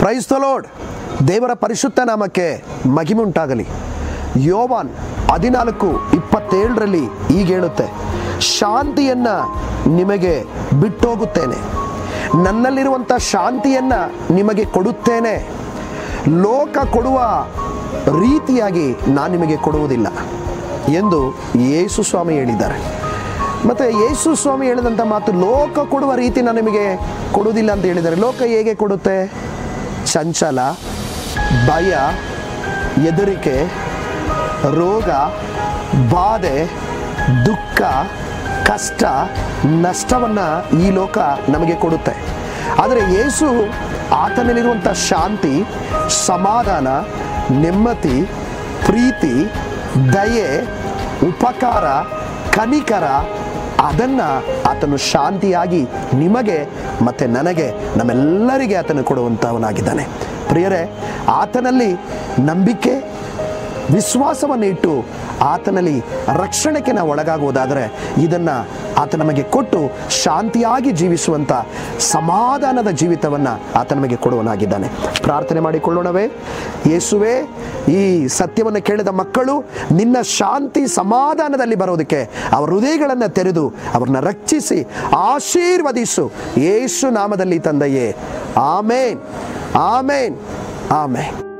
praise the lord ದೇವರ ಪರಿಶುದ್ಧ ನಾಮಕ್ಕೆ ಮಹಿಮೆ ಉಂಟಾಗಲಿ ಯೋವಾನ್ ಹದಿನಾಲ್ಕು ಇಪ್ಪತ್ತೇಳರಲ್ಲಿ ಈಗ ಹೇಳುತ್ತೆ ಶಾಂತಿಯನ್ನ ನಿಮಗೆ ಬಿಟ್ಟೋಗುತ್ತೇನೆ ನನ್ನಲ್ಲಿರುವಂಥ ಶಾಂತಿಯನ್ನ ನಿಮಗೆ ಕೊಡುತ್ತೇನೆ ಲೋಕ ಕೊಡುವ ರೀತಿಯಾಗಿ ನಾನು ನಿಮಗೆ ಕೊಡುವುದಿಲ್ಲ ಎಂದು ಯೇಸು ಸ್ವಾಮಿ ಹೇಳಿದ್ದಾರೆ ಮತ್ತು ಯೇಸು ಸ್ವಾಮಿ ಹೇಳಿದಂಥ ಮಾತು ಲೋಕ ಕೊಡುವ ರೀತಿ ನಾನು ನಿಮಗೆ ಕೊಡುವುದಿಲ್ಲ ಅಂತ ಹೇಳಿದ್ದಾರೆ ಲೋಕ ಹೇಗೆ ಕೊಡುತ್ತೆ ಚಂಚಲ ಭಯ ಹೆದರಿಕೆ ರೋಗ ಬಾಧೆ ದುಃಖ ಕಷ್ಟ ನಷ್ಟವನ್ನು ಈ ಲೋಕ ನಮಗೆ ಕೊಡುತ್ತೆ ಆದರೆ ಯೇಸು ಆತನಲ್ಲಿರುವಂಥ ಶಾಂತಿ ಸಮಾಧಾನ ನೆಮ್ಮದಿ ಪ್ರೀತಿ ದಯೆ ಉಪಕಾರ ಕನಿಕರ ಅದನ್ನು ಆತನು ಶಾಂತಿಯಾಗಿ ನಿಮಗೆ ಮತ್ತು ನನಗೆ ನಮ್ಮೆಲ್ಲರಿಗೆ ಆತನು ಕೊಡುವಂಥವನಾಗಿದ್ದಾನೆ ಪ್ರಿಯರೇ ಆತನಲ್ಲಿ ನಂಬಿಕೆ ವಿಶ್ವಾಸವನ್ನು ಇಟ್ಟು ಆತನಲ್ಲಿ ರಕ್ಷಣೆಗೆ ನಾವು ಒಳಗಾಗುವುದಾದರೆ ಇದನ್ನು ಆತ ನಮಗೆ ಕೊಟ್ಟು ಶಾಂತಿಯಾಗಿ ಜೀವಿಸುವಂಥ ಸಮಾಧಾನದ ಜೀವಿತವನ್ನು ಆತ ನಮಗೆ ಕೊಡುವನಾಗಿದ್ದಾನೆ ಪ್ರಾರ್ಥನೆ ಮಾಡಿಕೊಳ್ಳೋಣವೇ ಯೇಸುವೆ ಈ ಸತ್ಯವನ್ನು ಕೇಳಿದ ಮಕ್ಕಳು ನಿನ್ನ ಶಾಂತಿ ಸಮಾಧಾನದಲ್ಲಿ ಬರೋದಕ್ಕೆ ಅವರ ಹೃದಯಗಳನ್ನು ತೆರೆದು ಅವ್ರನ್ನ ರಕ್ಷಿಸಿ ಆಶೀರ್ವದಿಸು ಯೇಸು ನಾಮದಲ್ಲಿ ತಂದೆಯೇ ಆಮೇನ್ ಆಮೇನ್ ಆಮೇನ್